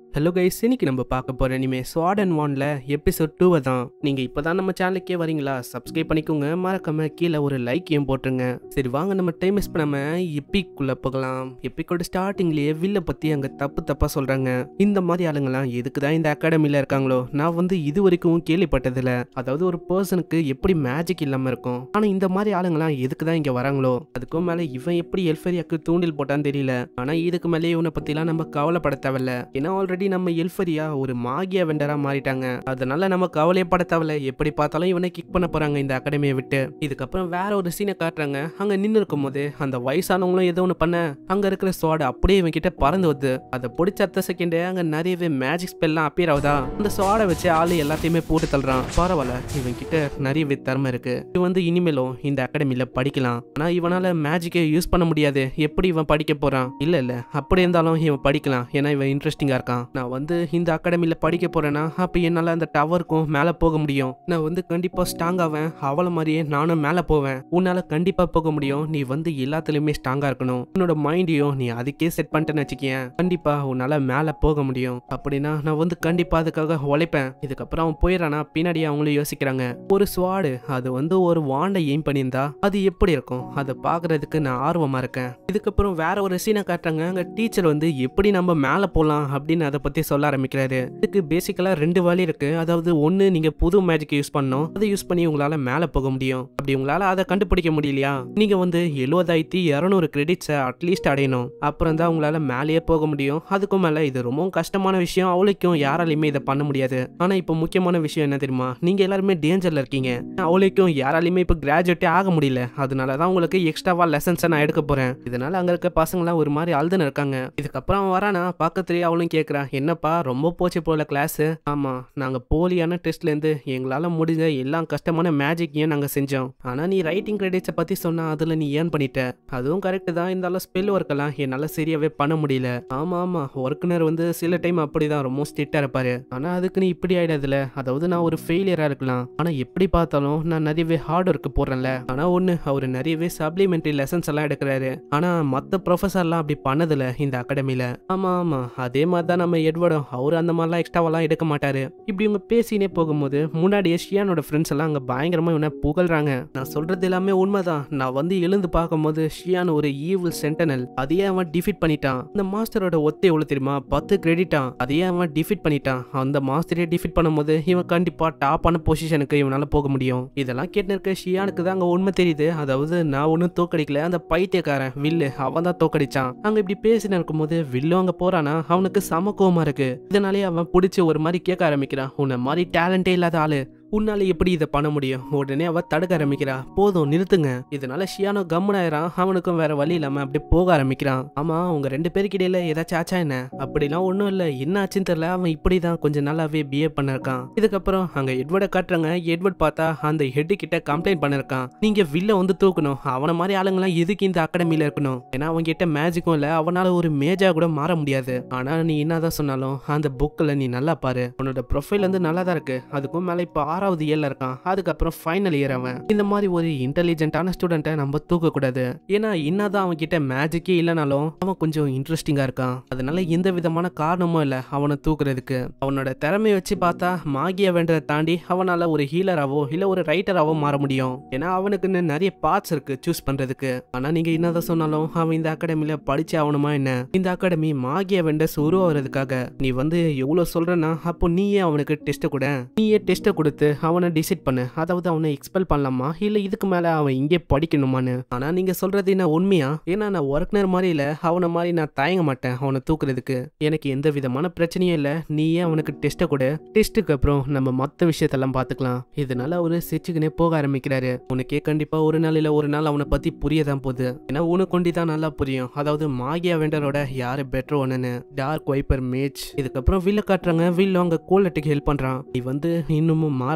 hello guys இன்னைக்கு நம்ம பார்க்க போகிற இனிமே ஸ்வாட் அண்ட் வான்ல எபிசோட் டூவை தான் நீங்கள் இப்போ தான் நம்ம சேனலுக்கே வரீங்களா சப்ஸ்கிரைப் பண்ணிக்கோங்க மறக்காம கீழே ஒரு லைக்கையும் போட்டுருங்க சரி வாங்க நம்ம டைம் மிஸ் பண்ணாம எப்பிக்குள்ளே போகலாம் எப்பிக்கோட ஸ்டார்டிங்லேயே வில்ல பற்றி அங்கே தப்பு தப்பாக சொல்கிறாங்க இந்த மாதிரி ஆளுங்களாம் எதுக்கு தான் இந்த அகாடமியில் இருக்காங்களோ நான் வந்து இது வரைக்கும் கேள்விப்பட்டதில்ல அதாவது ஒரு பர்சனுக்கு எப்படி மேஜிக் இல்லாமல் இருக்கும் ஆனால் இந்த மாதிரி ஆளுங்களாம் எதுக்கு தான் இங்கே வராங்களோ அதுக்கும் மேலே இவன் எப்படி எல்ஃபரியாக்கு தூண்டில் போட்டான்னு தெரியல ஆனால் இதுக்கு மேலே இவனை பற்றிலாம் நம்ம கவலைப்பட தேவையில்ல ஏன்னா ஆல்ரெடி நம்ம எல்ஃபரியா ஒரு மாகியா வெண்டரா மாறிட்டாங்க அதனால நம்ம கவலையப்பட தேவையில்ல எப்படி பார்த்தாலும் இவனை கிக் பண்ண போறாங்க இந்த அகாடமியை விட்டு இதுக்கப்புறம் வேற ஒரு சீனை காட்டுறாங்க அங்க நின்று இருக்கும் போது அந்த வயசானவங்களும் ஏதோ ஒன்று பண்ண அங்க இருக்கிற ஸ்வாட் அப்படியே இவன் கிட்ட பறந்து வருது அதை பிடிச்ச அத்த செகண்டே அங்க நிறையவே மேஜிக் ஸ்பெல்லாம் அப்பியர் ஆகுதா அந்த ஸ்வாடை வச்சு ஆளு எல்லாத்தையுமே போட்டு தள்ளுறான் பரவாயில்ல இவன் கிட்ட நிறையவே திறமை இருக்கு இவன் வந்து இனிமேலும் இந்த அகாடமியில படிக்கலாம் ஆனா இவனால மேஜிக்கை யூஸ் பண்ண முடியாது எப்படி இவன் படிக்க போறான் இல்ல இல்ல அப்படி இருந்தாலும் இவன் படிக்கலாம் ஏன்னா இவன் இன்ட்ரெஸ்டிங்கா இருக்கான் நான் வந்து இந்த அகாடமியில படிக்க போறேன்னா அப்ப என்னால அந்த டவருக்கும் மேல போக முடியும் நான் வந்து கண்டிப்பா ஸ்ட்ராங் ஆவேன் அவளை மாதிரியே நானும் மேல போவேன் உன்னால கண்டிப்பா போக முடியும் நீ வந்து எல்லாத்துலயுமே ஸ்ட்ராங்கா இருக்கணும் உன்னோட மைண்டையும் நீ அதுக்கே செட் பண்ணிட்டேன்னு வச்சுக்கேன் கண்டிப்பா உன்னால மேல போக முடியும் அப்படின்னா நான் வந்து கண்டிப்பா அதுக்காக உழைப்பேன் இதுக்கப்புறம் அவன் போயிடறானா பின்னாடி அவங்களும் யோசிக்கிறாங்க ஒரு ஸ்வாடு அது வந்து ஒரு வாண்டை எய்ம் பண்ணியிருந்தா அது எப்படி இருக்கும் அதை பாக்குறதுக்கு நான் ஆர்வமா இருக்கேன் இதுக்கப்புறம் வேற ஒரு சீனை காட்டுறாங்க அங்க டீச்சர் வந்து எப்படி நம்ம மேல போலாம் அப்படின்னு அதை பத்தி சொல்ல ஆரம்பிக்கிறாரு இதுக்கு பேசிக்கலா ரெண்டு வழி இருக்கு அதாவது ஒன்னு நீங்க புது மேஜிக் யூஸ் பண்ணணும் அதை யூஸ் பண்ணி உங்களால மேல போக முடியும் அப்படி உங்களால அதை கண்டுபிடிக்க முடியலையா நீங்க வந்து எழுபதாயிரத்தி இரநூறு கிரெடிட்ஸை அட்லீஸ்ட் அடையணும் அப்புறம் தான் உங்களால மேலேயே போக முடியும் அதுக்கும் மேல இது ரொம்பவும் கஷ்டமான விஷயம் அவளுக்கும் யாராலையுமே இதை பண்ண முடியாது ஆனா இப்போ முக்கியமான விஷயம் என்ன தெரியுமா நீங்க எல்லாருமே டேஞ்சர்ல இருக்கீங்க அவளுக்கும் யாராலையுமே இப்போ கிராஜுவேட்டே ஆக முடியல அதனால தான் உங்களுக்கு எக்ஸ்ட்ராவா லெசன்ஸை நான் எடுக்க போறேன் இதனால அங்க இருக்க பசங்களாம் ஒரு மாதிரி அழுதுன்னு இருக்காங்க இதுக்கப்புறம் அவன் வரானா பக்கத்துலயே அவளும் கேட்கறா என்னப்பா ரொம்ப போச்சு போல கிளாஸ் ஆமா நாங்க போலியான டெஸ்ட்ல இருந்து எங்களால முடிஞ்ச எல்லா கஷ்டமான மேஜிக்கையும் நாங்க செஞ்சோம் ஆனா நீ ரைட்டிங் கிரெடிட்ஸை பத்தி சொன்னா அதுல நீ ஏர்ன் பண்ணிட்ட அதுவும் கரெக்ட் தான் இருந்தாலும் ஸ்பெல் ஒர்க் எல்லாம் என்னால சரியாவே பண்ண முடியல ஆமா ஆமா ஒர்க்குனர் வந்து சில டைம் அப்படிதான் ரொம்ப ஸ்ட்ரிக்டா இருப்பாரு ஆனா அதுக்கு நீ இப்படி ஆயிடாதுல அதாவது நான் ஒரு ஃபெயிலியரா இருக்கலாம் ஆனா எப்படி பார்த்தாலும் நான் நிறையவே ஹார்ட் ஒர்க் போடுறேன்ல ஆனா ஒண்ணு அவர் நிறையவே சப்ளிமெண்டரி லெசன்ஸ் எல்லாம் எடுக்கிறாரு ஆனா மத்த ப்ரொஃபஸர்லாம் அப்படி பண்ணதில்ல இந்த அகாடமில ஆமா ஆமா அதே மாதிரி தான் நம்ம எட்வர்டும் அவர் அந்த மாதிரிலாம் எக்ஸ்ட்ராவெல்லாம் எடுக்க மாட்டாரு இப்படி இவங்க பேசினே போகும்போது முன்னாடியே ஷியானோட ஃப்ரெண்ட்ஸ் எல்லாம் அங்க பயங்கரமா இவனை புகழ்றாங்க நான் சொல்றது எல்லாமே உண்மைதான் நான் வந்து எழுந்து பார்க்கும்போது ஷியான் ஒரு ஈவில் சென்டனல் அதையே அவன் டிஃபீட் பண்ணிட்டான் அந்த மாஸ்டரோட ஒத்தை எவ்வளவு தெரியுமா பத்து கிரெடிட்டான் அதையே அவன் டிஃபீட் பண்ணிட்டான் அந்த மாஸ்டரே டிஃபீட் பண்ணும்போது இவன் கண்டிப்பா டாப்பான பொசிஷனுக்கு இவனால போக முடியும் இதெல்லாம் கேட்டு இருக்க ஷியானுக்கு தான் அங்க உண்மை தெரியுது அதாவது நான் ஒன்றும் தோக்கடிக்கல அந்த பைத்தியக்காரன் வில்லு அவன் தான் தோக்கடிச்சான் அங்க இப்படி பேசின இருக்கும்போது வில்லு அங்க போறானா அவனுக்கு சம கோவமா இருக்கு இதனாலே அவன் பிடிச்சி ஒரு மாதிரி கேட்க ஆரம்பிக்கிறான் உன்னை மாதிரி டேலண்டே இல்லாத ஆளு உன்னால எப்படி இதை பண்ண முடியும் உடனே அவ தடுக்க ஆரம்பிக்கிறா போதும் நிறுத்துங்க இதனால ஷியானோ கம்முனாயிரான் அவனுக்கும் வேற வழி இல்லாம அப்படியே போக ஆரம்பிக்கிறான் ஆமா உங்க ரெண்டு பேருக்கு இடையில ஏதாச்சும் ஆச்சா என்ன அப்படிலாம் ஒன்றும் இல்லை என்ன ஆச்சுன்னு தெரியல அவன் இப்படிதான் கொஞ்சம் நல்லாவே பிஹேவ் பண்ணிருக்கான் இதுக்கப்புறம் அங்க எட்வர்டை காட்டுறாங்க எட்வர்ட் பார்த்தா அந்த ஹெட் கிட்ட கம்ப்ளைண்ட் பண்ணிருக்கான் நீங்க வில்ல வந்து தூக்கணும் அவன மாதிரி ஆளுங்களாம் எதுக்கு இந்த அகாடமியில இருக்கணும் ஏன்னா அவங்க கிட்ட மேஜிக்கும் இல்ல அவனால ஒரு மேஜா கூட மாற முடியாது ஆனா நீ என்னதான் சொன்னாலும் அந்த புக்கில் நீ நல்லா பாரு உன்னோட ப்ரொஃபைல் வந்து நல்லா தான் இருக்கு அதுக்கும் மேல இப்போ ஆறாவது இயர்ல இருக்கான் அதுக்கப்புறம் ஃபைனல் இயர் அவன் இந்த மாதிரி ஒரு இன்டெலிஜென்ட்டான ஸ்டூடெண்ட்டை நம்ம தூக்க கூடாது ஏன்னா என்னதான் அவன் கிட்ட மேஜிக்கே இல்லைனாலும் அவன் கொஞ்சம் இன்ட்ரெஸ்டிங்கா இருக்கான் அதனால எந்த விதமான காரணமும் இல்லை அவனை தூக்குறதுக்கு அவனோட திறமையை வச்சு பார்த்தா மாகிய வேண்டதை தாண்டி அவனால ஒரு ஹீலராவோ இல்ல ஒரு ரைட்டராவோ மாற முடியும் ஏன்னா அவனுக்குன்னு நிறைய பார்ட்ஸ் இருக்கு சூஸ் பண்றதுக்கு ஆனா நீங்க என்னதான் சொன்னாலும் அவன் இந்த அகாடமில படிச்சு ஆகணுமா என்ன இந்த அகாடமி மாகிய வெண்டஸ் உருவாகிறதுக்காக நீ வந்து எவ்வளவு சொல்றனா அப்போ நீயே அவனுக்கு டெஸ்ட் கூட நீயே டெஸ்ட்டை கொடுத்து அவனை டிசைட் பண்ணு அதாவது அவனை எக்ஸ்பெல் பண்ணலாமா இல்ல இதுக்கு மேல அவன் இங்கே படிக்கணுமான்னு ஆனா நீங்க சொல்றது என்ன உண்மையா ஏன்னா நான் ஒர்க்னர் மாதிரி இல்ல அவனை மாதிரி நான் தயங்க மாட்டேன் அவனை தூக்குறதுக்கு எனக்கு எந்த விதமான பிரச்சனையும் இல்ல நீயே அவனுக்கு டெஸ்ட்டை கொடு டெஸ்ட்டுக்கு அப்புறம் நம்ம மற்ற விஷயத்தெல்லாம் பார்த்துக்கலாம் இதனால அவரு சிரிச்சுக்கினே போக ஆரம்பிக்கிறாரு உனக்கே கண்டிப்பா ஒரு நாள் இல்ல ஒரு நாள் அவனை பத்தி புரியதான் போகுது ஏன்னா உனக்கு கொண்டி தான் நல்லா புரியும் அதாவது மாகியா வெண்டரோட யாரு பெட்டர் ஒன்னு டார்க் வைப்பர் மேட்ச் இதுக்கப்புறம் வில்ல காட்டுறாங்க வில்ல அவங்க கோலட்டுக்கு ஹெல்ப் பண்றான் நீ வந்து இன்னமும் மாற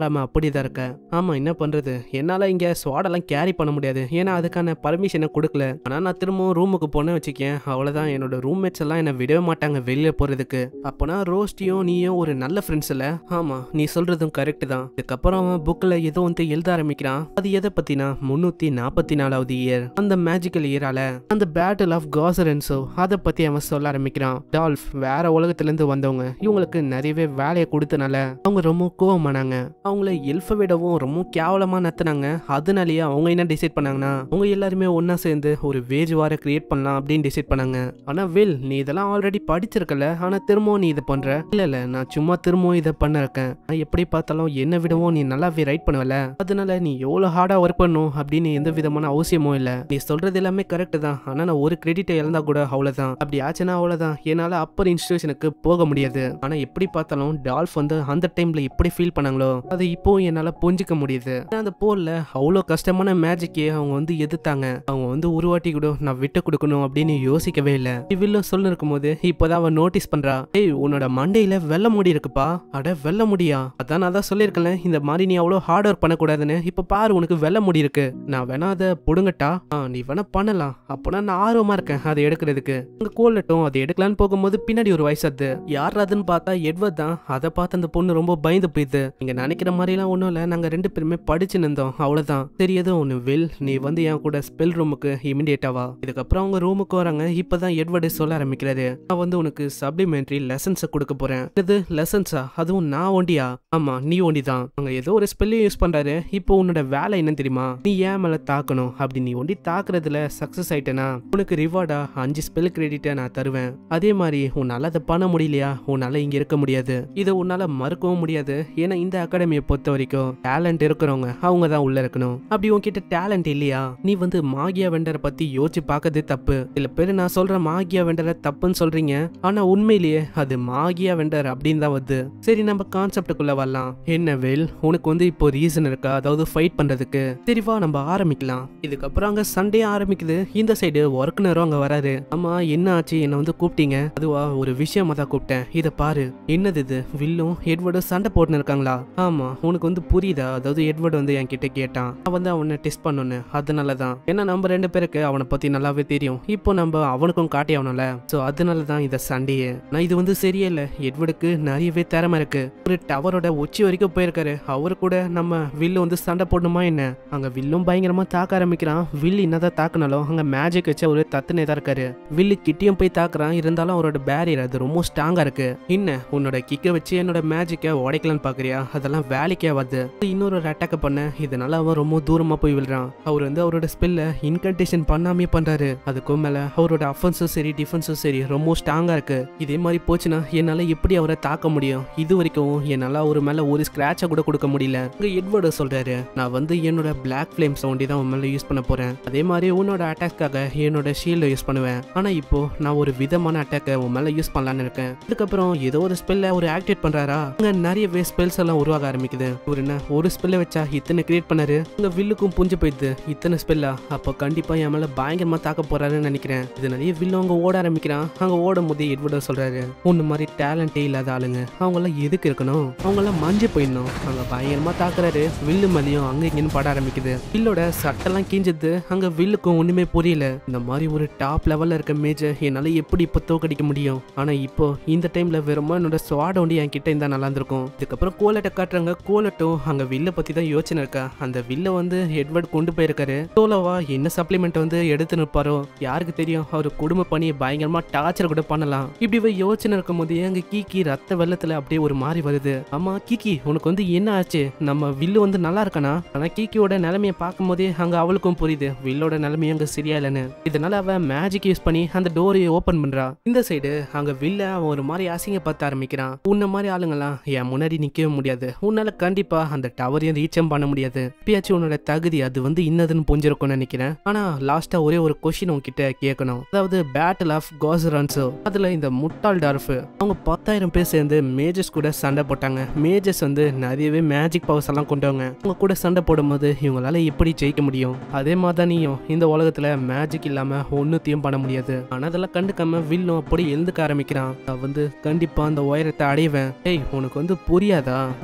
மாறாம அப்படிதான் இருக்க ஆமா என்ன பண்றது என்னால இங்க ஸ்வாடெல்லாம் கேரி பண்ண முடியாது ஏன்னா அதுக்கான பர்மிஷனை கொடுக்கல ஆனா நான் திரும்பவும் ரூமுக்கு போனேன் வச்சுக்கேன் அவ்வளவுதான் என்னோட ரூம்மேட்ஸ் எல்லாம் என்ன விடவே மாட்டாங்க வெளியே போறதுக்கு அப்போனா ரோஸ்டியும் நீயும் ஒரு நல்ல ஃப்ரெண்ட்ஸ் இல்ல ஆமா நீ சொல்றதும் கரெக்ட் தான் இதுக்கப்புறம் அவன் புக்ல ஏதோ வந்து எழுத ஆரம்பிக்கிறான் அது எதை பத்தினா முன்னூத்தி நாற்பத்தி நாலாவது இயர் அந்த மேஜிக்கல் இயரால அந்த பேட்டில் ஆஃப் காசரன்ஸோ அதை பத்தி அவன் சொல்ல ஆரம்பிக்கிறான் டால்ஃப் வேற உலகத்துல இருந்து வந்தவங்க இவங்களுக்கு நிறையவே வேலையை கொடுத்தனால அவங்க ரொம்ப கோவமானாங்க அவங்கள எல்ஃப விடவும் ரொம்ப கேவலமா நத்துனாங்க அதனாலேயே அவங்க என்ன டிசைட் பண்ணாங்கன்னா அவங்க எல்லாருமே ஒண்ணா சேர்ந்து ஒரு வேஜ் வார கிரியேட் பண்ணலாம் அப்படின்னு டிசைட் பண்ணாங்க ஆனா வில் நீ இதெல்லாம் ஆல்ரெடி படிச்சிருக்கல ஆனா திரும்பவும் நீ இதை பண்ற இல்ல இல்ல நான் சும்மா திரும்பவும் இதை பண்ண இருக்கேன் நான் எப்படி பார்த்தாலும் என்ன விடவும் நீ நல்லாவே ரைட் பண்ணுவல அதனால நீ எவ்வளவு ஹார்டா ஒர்க் பண்ணும் அப்படின்னு எந்த விதமான அவசியமும் இல்ல நீ சொல்றது எல்லாமே கரெக்ட் தான் ஆனா நான் ஒரு கிரெடிட்டை இழந்தா கூட அவ்வளவுதான் அப்படி ஆச்சுன்னா அவ்வளவுதான் என்னால அப்பர் இன்ஸ்டியூஷனுக்கு போக முடியாது ஆனா எப்படி பார்த்தாலும் டால்ஃப் வந்து அந்த டைம்ல எப்படி ஃபீல் பண்ணாங்களோ அதை இப்போ என்னால புரிஞ்சுக்க முடியுது ஆனா அந்த போர்ல அவ்வளோ கஷ்டமான மேஜிக்கே அவங்க வந்து எதிர்த்தாங்க அவங்க வந்து ஒரு வாட்டி கூட நான் விட்டு கொடுக்கணும் அப்படின்னு யோசிக்கவே இல்லை இவ்வில்லும் சொல்லு இருக்கும்போது இப்போதான் அவன் நோட்டீஸ் பண்றா ஏய் உன்னோட மண்டையில வெள்ள முடி இருக்குப்பா அட வெள்ள முடியா அதான் நான் தான் சொல்லியிருக்கேன் இந்த மாதிரி நீ அவ்வளோ ஹார்ட் ஒர்க் பண்ணக்கூடாதுன்னு இப்போ பாரு உனக்கு வெள்ள முடி இருக்கு நான் வேணா அதை புடுங்கட்டா ஆ நீ வேணா பண்ணலாம் அப்போனா நான் ஆர்வமா இருக்கேன் அதை எடுக்கிறதுக்கு உங்க கோலட்டும் அதை எடுக்கலான்னு போகும்போது பின்னாடி ஒரு வயசு அது யார் அதுன்னு பார்த்தா எட்வர்ட் தான் அதை பார்த்து அந்த பொண்ணு ரொம்ப பயந்து போயிடுது நீங்க நினைக்கிற மாதிரிலாம் ஒன்றும் இல்லை நாங்க ரெண்டு பேருமே படிச்சு நின்றோம் அவ்வளவுதான் சரி எதுவும் ஒன்று வில் நீ வந்து என் கூட ஸ்பெல் ரூமுக்கு இமிடியேட்டாவா இதுக்கப்புறம் அவங்க ரூமுக்கு வராங்க இப்பதான் எட்வர்டு சொல்ல ஆரம்பிக்கிறாரு நான் வந்து உனக்கு சப்ளிமெண்ட்ரி லெசன்ஸை கொடுக்க போறேன் இது லெசன்ஸா அதுவும் நான் ஒண்டியா ஆமா நீ ஒண்டி தான் அங்க ஏதோ ஒரு ஸ்பெல்லையும் யூஸ் பண்றாரு இப்போ உன்னோட வேலை என்ன தெரியுமா நீ ஏன் மேல தாக்கணும் அப்படி நீ ஒண்டி தாக்குறதுல சக்சஸ் ஆயிட்டேனா உனக்கு ரிவார்டா அஞ்சு ஸ்பெல் கிரெடிட்டை நான் தருவேன் அதே மாதிரி உன்னால அதை பண்ண முடியலையா உன்னால இங்க இருக்க முடியாது இதை உன்னால மறுக்கவும் முடியாது ஏன்னா இந்த அகாடமியை பொறுத்த வரைக்கும் டேலண்ட் இருக்கிறவங்க அவங்க தான் உள்ள இருக்கணும் அப்படி உன்கிட்ட டேலண்ட் இல்லையா நீ வந்து மாகியா வெண்டரை பத்தி யோசிச்சு பார்க்கறது தப்பு சில பேர் நான் சொல்ற மாகியா வெண்டரை தப்புன்னு சொல்றீங்க ஆனா உண்மையிலேயே அது மாகியா வெண்டர் அப்படின்னு தான் வருது சரி நம்ம கான்செப்டுக்குள்ள வரலாம் என்ன வேல் உனக்கு வந்து இப்போ ரீசன் இருக்கா அதாவது ஃபைட் பண்றதுக்கு சரி வா நம்ம ஆரம்பிக்கலாம் இதுக்கப்புறம் அங்க சண்டே ஆரம்பிக்குது இந்த சைடு ஒர்க்குனரும் அங்க வராரு ஆமா என்ன ஆச்சு என்ன வந்து கூப்பிட்டீங்க அதுவா ஒரு விஷயமா தான் கூப்பிட்டேன் இத பாரு என்னது இது வில்லும் எட்வர்டும் சண்டை போட்டுன்னு இருக்காங்களா ஆமா உனக்கு வந்து புரியுதா அதாவது எட்வர்ட் வந்து என்கிட்ட கேட்டான் நான் வந்து அவனை டெஸ்ட் பண்ணணும்னு அதனால தான் ஏன்னா நம்ம ரெண்டு பேருக்கு அவனை பத்தி நல்லாவே தெரியும் இப்போ நம்ம அவனுக்கும் காட்டி ஆகணும்ல ஸோ அதனால தான் இந்த சண்டையே நான் இது வந்து சரியே இல்லை எட்வர்டுக்கு நிறையவே திறமை இருக்கு ஒரு டவரோட உச்சி வரைக்கும் போயிருக்காரு அவரு கூட நம்ம வில்லு வந்து சண்டை போடணுமா என்ன அங்க வில்லும் பயங்கரமா தாக்க ஆரம்பிக்கிறான் வில் என்னதான் தாக்குனாலும் அங்க மேஜிக் வச்ச ஒரு தத்துனே தான் இருக்காரு வில்லு கிட்டியும் போய் தாக்குறான் இருந்தாலும் அவரோட பேரியர் அது ரொம்ப ஸ்ட்ராங்கா இருக்கு என்ன உன்னோட கிக்க வச்சு என்னோட மேஜிக்கை உடைக்கலான்னு பாக்குறியா அதெல்லாம் வேலைக்கே வருது இன்னொரு ஒரு அட்டாக் பண்ண இதனால அவன் ரொம்ப தூரமா போய் விழுறான் அவர் வந்து அவரோட ஸ்பெல்ல இன்கன்டேஷன் பண்ணாமே பண்றாரு அதுக்கும் மேல அவரோட அஃபென்ஸும் சரி டிஃபென்ஸும் சரி ரொம்ப ஸ்ட்ராங்கா இருக்கு இதே மாதிரி போச்சுன்னா என்னால எப்படி அவரை தாக்க முடியும் இது வரைக்கும் என்னால அவர் மேல ஒரு ஸ்கிராட்சை கூட கொடுக்க முடியல இங்க எட்வர்டு சொல்றாரு நான் வந்து என்னோட பிளாக் ஃபிளேம் சவுண்டி தான் உன் மேல யூஸ் பண்ண போறேன் அதே மாதிரி உன்னோட அட்டாக்காக என்னோட ஷீல்டை யூஸ் பண்ணுவேன் ஆனா இப்போ நான் ஒரு விதமான அட்டாக்கை உன் மேல யூஸ் பண்ணலான்னு இருக்கேன் இதுக்கப்புறம் ஏதோ ஒரு ஸ்பெல்ல ஒரு ஆக்டிவேட் பண்றாரா அங்க நிறையவே ஸ்பெல்ஸ் எல்லாம் உருவாக ஆரம்பிக்குது ஒரு என்ன ஒரு ஸ்பெல்ல வச்சா இத்தனை கிரியேட் பண்ணாரு உங்க வில்லுக்கும் புஞ்சு போயிடுது இத்தனை ஸ்பெல்லா அப்போ கண்டிப்பா என் மேல பயங்கரமா தாக்க போறாருன்னு நினைக்கிறேன் இதனாலேயே வில்லு அங்க ஓட ஆரம்பிக்கிறான் அங்க ஓடும் போது எட்வர்டோ சொல்றாரு உன்ன மாதிரி டேலண்டே இல்லாத ஆளுங்க அவங்க எல்லாம் எதுக்கு இருக்கணும் அவங்க எல்லாம் மஞ்சு போயிடணும் அங்க பயங்கரமா தாக்குறாரு வில்லு மேலேயும் அங்க இங்கன்னு பட ஆரம்பிக்குது வில்லோட சட்டெல்லாம் கீஞ்சது அங்க வில்லுக்கும் ஒண்ணுமே புரியல இந்த மாதிரி ஒரு டாப் லெவல்ல இருக்க மேஜர் என்னால எப்படி இப்போ தோக்கடிக்க முடியும் ஆனா இப்போ இந்த டைம்ல வெறுமா என்னோட ஸ்வாட ஒண்டி என் கிட்ட இருந்தா நல்லா இருந்திருக்கும் இதுக்கப்புறம் கோலட்டை காட்டுறாங்க கோலட்டும் அங்க வில்ல பத்தி தான் யோசனை இருக்கா அந்த வில்ல வந்து எட்வர்ட் கொண்டு போயிருக்காரு சோலோவா என்ன சப்ளிமெண்ட் வந்து எடுத்து நிற்பாரோ யாருக்கு தெரியும் அவர் குடும்ப பணியை பயங்கரமா டார்ச்சர் கூட பண்ணலாம் இப்படி போய் யோசனை இருக்கும் போது அங்க கீக்கி ரத்த வெள்ளத்துல அப்படியே ஒரு மாதிரி வருது ஆமா கீக்கி உனக்கு வந்து என்ன ஆச்சு நம்ம வில்லு வந்து நல்லா இருக்கானா ஆனா கீக்கியோட நிலைமையை பார்க்கும் போதே அங்க அவளுக்கும் புரியுது வில்லோட நிலைமையும் அங்க சரியா இல்லைன்னு இதனால அவன் மேஜிக் யூஸ் பண்ணி அந்த டோரை ஓபன் பண்றா இந்த சைடு அங்க வில்ல அவன் ஒரு மாதிரி அசிங்க பார்த்து ஆரம்பிக்கிறான் உன்ன மாதிரி ஆளுங்களாம் என் முன்னாடி நிக்கவே முடியாது உன்னால கண்டிப்பா அந்த டவரையும் ரீச்சம் பண்ண முடியாது இப்பயாச்சும் உன்னோட தகுதி அது வந்து இன்னதுன்னு புரிஞ்சிருக்கும்னு நினைக்கிறேன் ஆனா லாஸ்டா ஒரே ஒரு கொஸ்டின் உன்கிட்ட கேட்கணும் அதாவது பேட்டில் ஆஃப் காசரன்ஸோ அதுல இந்த முட்டாள் டார்ஃப் அவங்க பத்தாயிரம் பேர் சேர்ந்து மேஜஸ் கூட சண்டை போட்டாங்க மேஜஸ் வந்து நிறையவே மேஜிக் பவர்ஸ் எல்லாம் கொண்டவங்க அவங்க கூட சண்டை போடும்போது இவங்களால எப்படி ஜெயிக்க முடியும் அதே மாதிரி தான் நீயும் இந்த உலகத்துல மேஜிக் இல்லாம ஒன்னுத்தையும் பண்ண முடியாது ஆனா அதெல்லாம் கண்டுக்காம வில்லும் அப்படி எழுந்துக்க ஆரம்பிக்கிறான் நான் வந்து கண்டிப்பா அந்த உயரத்தை அடைவேன் ஏய் உனக்கு வந்து புரியாதா அதாவது உங்களை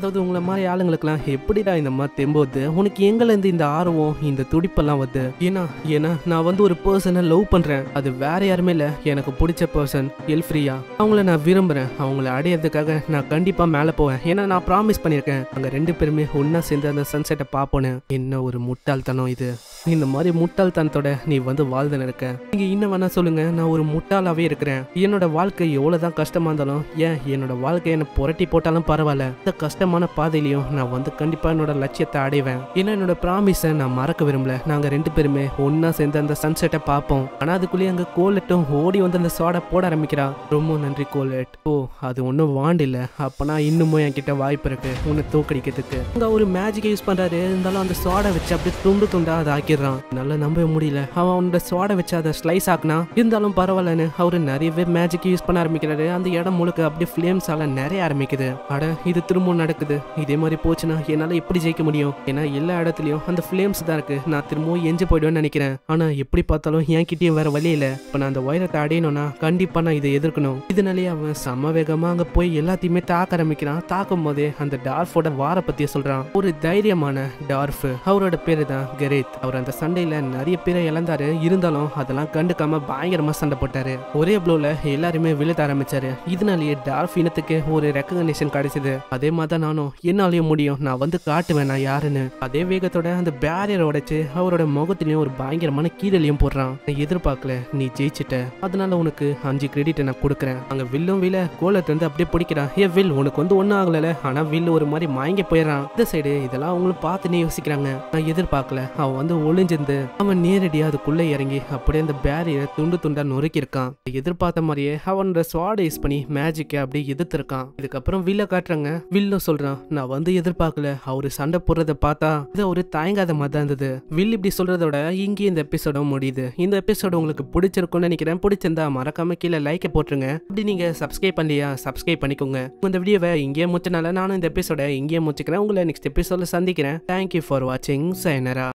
மாதிரி ஆளுங்களுக்குலாம் எப்படிடா இந்த மாதிரி தெம்போது உனக்கு எங்கல இருந்து இந்த ஆர்வம் இந்த துடிப்பெல்லாம் வருது ஏன்னா ஏன்னா நான் வந்து ஒரு பர்சனை லவ் பண்றேன் அது வேற யாருமே இல்ல எனக்கு பிடிச்ச பர்சன் எல்ஃப்ரியா அவங்கள நான் விரும்புறேன் அவங்கள அடையிறதுக்காக நான் கண்டிப்பா மேல போவேன் ஏன்னா நான் ப்ராமிஸ் பண்ணியிருக்கேன் அங்க ரெண்டு பேருமே ஒன்னா சேர்ந்து அந்த சன்செட்டை பார்ப்போன்னு என்ன ஒரு முட்டாள்தனம் இது இந்த மாதிரி முட்டாள்தனத்தோட நீ வந்து வாழ்ந்து இருக்க நீங்க இன்னும் வேணா சொல்லுங்க நான் ஒரு முட்டாளாவே இருக்கிறேன் என்னோட வாழ்க்கை எவ்வளவுதான் கஷ்டமா இருந்தாலும் ஏன் என்னோட வாழ்க்கை என்ன புரட்டி போட்டாலும் பரவாயில்ல இந்த கஷ்டமான பாதையிலையும் நான் வந்து கண்டிப்பா என்னோட லட்சியத்தை அடைவேன் ஏன்னா என்னோட ப்ராமிஸை நான் மறக்க விரும்பல நாங்க ரெண்டு பேருமே ஒன்னா சேர்ந்து அந்த சன்செட்டை பார்ப்போம் ஆனா அதுக்குள்ளேயே அங்க கோலெட்டும் ஓடி வந்து அந்த சோடை போட ஆரம்பிக்கிறா ரொம்ப நன்றி கோலெட் ஓ அது ஒன்றும் வாண்ட் இல்ல அப்பனா இன்னமும் என்கிட்ட வாய்ப்பு இருக்கு உன்னை தோக்கடிக்கிறதுக்கு அங்க ஒரு மேஜிக்கை யூஸ் பண்றாரு இருந்தாலும் அந்த சோடை வச்சு அப்படியே துண்டு துண்டா அதை ஆக்கிடுறான் நல்லா நம்பவே முடியல அவன் அவனோட சோடை வச்சு அதை ஸ்லைஸ் ஆக்குனா இருந்தாலும் பரவாயில்லன்னு அவரு நிறையவே மேஜிக் யூஸ் பண்ண ஆரம்பிக்கிறாரு அந்த இடம் முழுக்க அப்படியே ஃபிளேம்ஸ் ஆல நிறைய ஆரம்பிக்குது அட இது திரும்பவும் நடக்குது இதே மாதிரி போச்சுன்னா என்னால எப்படி ஜெயிக்க முடியும் ஏன்னா எல்லா இடத்துலயும் அந்த ஃபிளேம்ஸ் தான் இருக்கு நான் திரும்பவும் எஞ்சி போயிடுவேன்னு நினைக்கிறேன் ஆனா எப்படி பார்த்தாலும் என் கிட்டயும் வேற வழி இல்ல இப்ப நான் அந்த வைரத்தை அடையணும்னா கண்டிப்பா நான் இதை எதிர்க்கணும் இதனாலேயே அவன் செம்ம வேகமா அங்க போய் எல்லாத்தையுமே தாக்க ஆரம்பிக்கிறான் தாக்கும் போதே அந்த டார்ஃபோட வார பத்திய சொல்றான் ஒரு தைரியமான டார்ஃப் அவரோட பேரு தான் கெரேத் அவர் அந்த சண்டையில நிறைய பேரை இழந்தாரு இருந்தாலும் அதெல்லாம் கண்டுக்காம பயங்கரமா சண்டை போட்டாரு ஒரே ப்ளோல எல்லாருமே விழுத்த ஆரம்பிச்சாரு இதனாலேயே டார்ஃப் இனத்துக்கு ஒரு ரெக்கக்னேஷன் கிடைச்சது அதே மாதிரி தான் நானும் என்னாலையும் முடியும் நான் வந்து காட்டுவேன் நான் யாருன்னு அதே வேகத்தோட அந்த பேரியர் உடைச்சு அவரோட முகத்திலையும் ஒரு பயங்கரமான கீழலையும் போடுறான் நான் எதிர்பார்க்கல நீ ஜெயிச்சிட்ட அதனால உனக்கு அஞ்சு கிரெடிட் நான் கொடுக்குறேன் அங்க வில்லும் வில கோலத்தை வந்து அப்படியே பிடிக்கிறான் ஏ வில் உனக்கு வந்து ஒன்றும் ஆகல ஆனா வில் ஒரு மாதிரி மயங்கி போயிடறான் இந்த சைடு இதெல்லாம் அவங்களும் பார்த்துனே யோசிக்கிறாங்க நான் எதிர்பார்க்கல அவன் வந்து ஒளிஞ்சிருந்து அவன் நேரடியா அதுக்குள்ள இறங்கி அப்படியே அந்த பேரியரை துண்டு துண்டா நொறுக்கி இருக்கான் எதிர்பார்த்த மாதிரியே அவனோட ஸ்வாடை யூஸ் பண்ணி மேஜிக்கை அப்படியே எதிர்த்திருக்கான் இதுக்கப்புறம் வில்ல காட்டுறாங்க வில்லும் சொல்றான் நான் வந்து எதிர்பார்க்கல அவரு சண்டை போடுறத பார்த்தா இது ஒரு தயங்காத மாதிரி தான் இருந்தது வில் இப்படி சொல்றதோட இங்கேயே இந்த எபிசோட முடியுது இந்த எபிசோடு உங்களுக்கு பிடிச்சிருக்கும்னு நினைக்கிறேன் பிடிச்சிருந்தா மறக்காம கீழே லைக்கை போட்டுருங்க அப்படி நீங்க சப்ஸ்கிரைப் பண்ணலையா சப்ஸ்கிரைப் பண்ணிக்கோங்க இந்த வீடியோவை இங்கேயே முடிச்சனால நானும் இந்த எபிசோட இங்கேயே முடிச்சுக்கிறேன் உங்களை நெக்ஸ்ட் எபிசோட சந்திக்கிறேன் தேங்க்யூ ஃபார் வாட்சிங் சைனரா